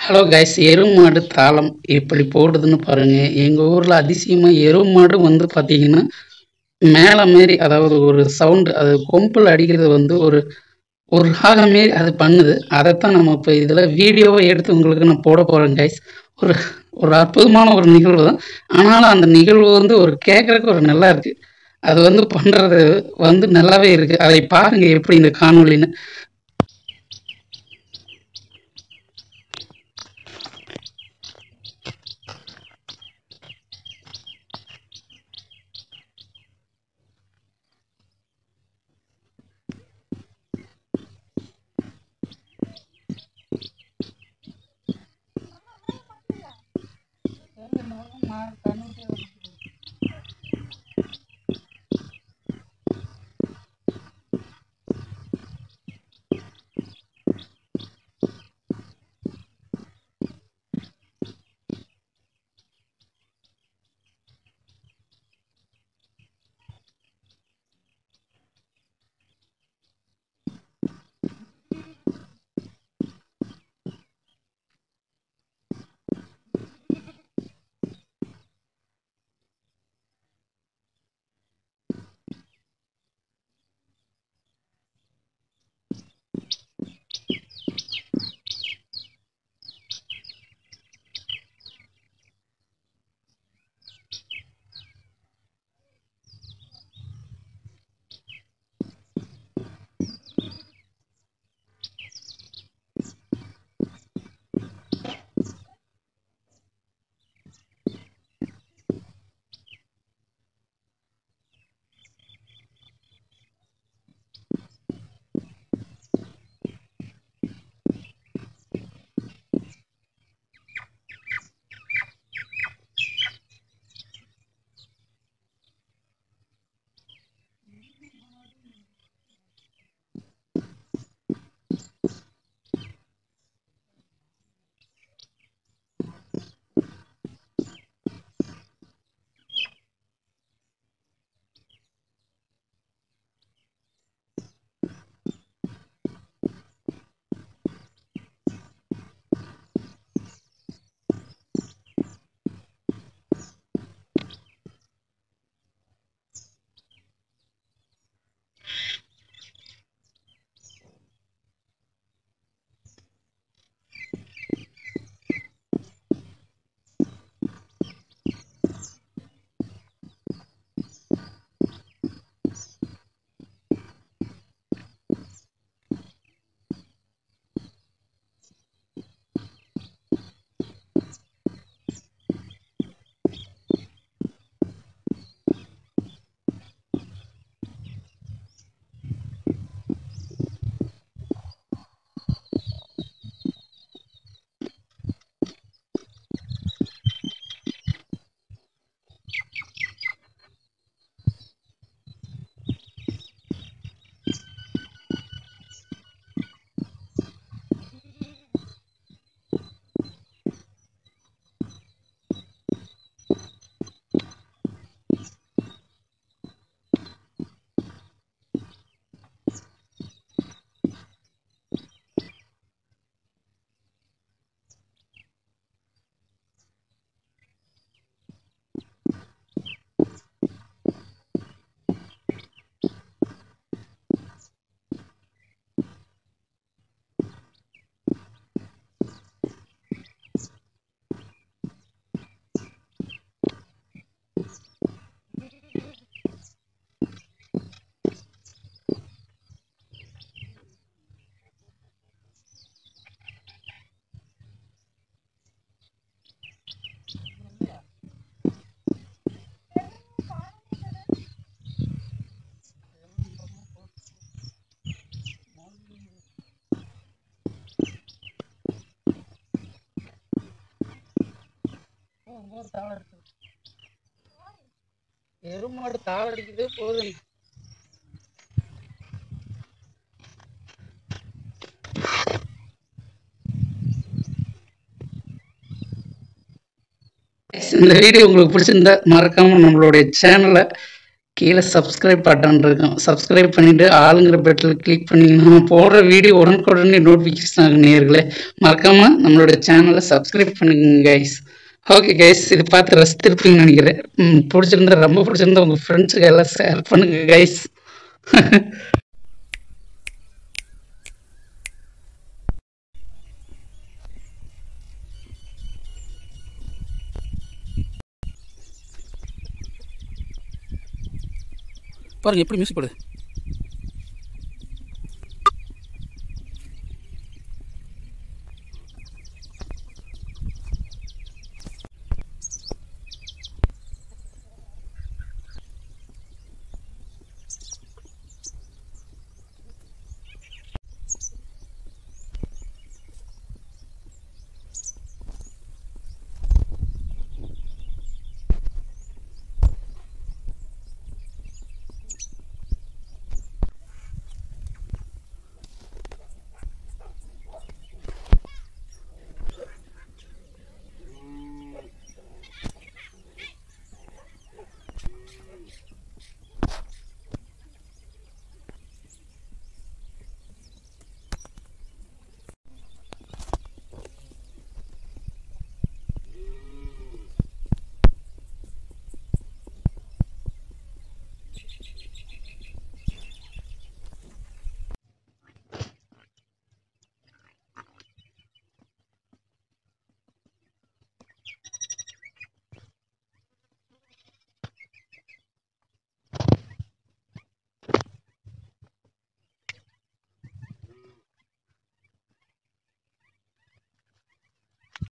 hello guys எருமாடு தாளம் எப்படி போடுதுன்னு பாருங்க எங்கள் ஊரில் அதிசயமாக எருமாடு வந்து பார்த்தீங்கன்னா மேலே மாரி அதாவது ஒரு சவுண்டு அது கொம்பில் அடிக்கிறது வந்து ஒரு ஒரு ராகம் மாரி அது பண்ணுது அதைத்தான் நம்ம இப்போ இதில் வீடியோவை எடுத்து உங்களுக்கு நான் போட போகிறேன் கைஸ் ஒரு ஒரு அற்புதமான ஒரு நிகழ்வு தான் ஆனாலும் அந்த நிகழ்வு வந்து ஒரு கேட்குறக்கு ஒரு நல்லா இருக்குது அது வந்து பண்ணுறது வந்து நல்லாவே இருக்குது அதை பாருங்கள் எப்படி இந்த காணொளின்னு எருமாடு தாள் அடிக்குது போதும் இந்த வீடியோ உங்களுக்கு பிடிச்சிருந்தா மறக்காம நம்மளுடைய சேனலை கீழே சப்ஸ்கிரைப் பட்டன் இருக்கும் சப்ஸ்கிரைப் பண்ணிவிட்டு ஆளுங்கிற பெட்டில் கிளிக் பண்ணிங்கன்னா போடுற வீடியோ உடனுக்குடனே நோட்டிஃபிகேஷன் ஆகும் நேர்களே மறக்காமல் நம்மளோட சேனலை சப்ஸ்கிரைப் பண்ணுங்க கைஸ் ஓகே கைஸ் இது பார்த்து ரசித்திருப்பீங்கன்னு நினைக்கிறேன் ம், பிடிச்சிருந்தா ரொம்ப பிடிச்சிருந்தா உங்கள் ஃப்ரெண்ட்ஸுக்கு எல்லாம் ஷேர் பண்ணுங்க கைஸ் பாருங்க எப்படி மியூசிக் போடுது